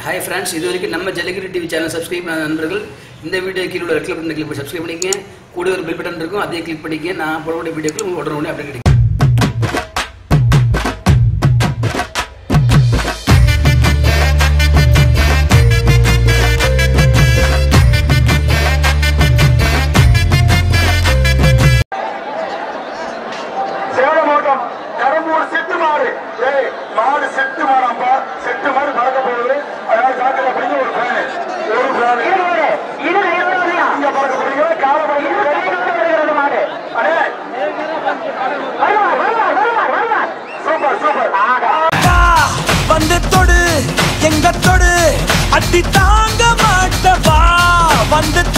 hi friends இது வரைக்கும் நம்ம ஜல்லிக்கட்டு டிவி சேனல் சப்ஸ்கிரைப் பண்ண நண்பர்கள் இந்த வீடியோ கீழே உள்ள ரெட் பட்டன் கிளிக் பண்ணி சப்ஸ்கிரைப் பண்ணிக்கங்க கூட ஒரு பெல் பட்டன் இருக்கும் அதையும் கிளிக் பண்ணிக்க நான் போடக்கூடிய வீடியோக்கள் உங்களுக்கு உடனே உடனே அப்படியே கிடைக்கும் சேலம் மாவட்டம் கடம்பூர் செட்டு மாடு ஏய் மாடு செட்டு மாடாப்பா செட்டு மாடு பறக்க போகுது அதனால ஜாக்கிரதை பண்ணி ஒரு ஃபேன் ஒரு ஃபேன் இங்க பறக்க போறீங்க கால பறக்க மாடு அடே சூப்பர் சூப்பர் வா, வந்து தொடு எங்க தொடு அடி தாங்க மாட்டவா வந்து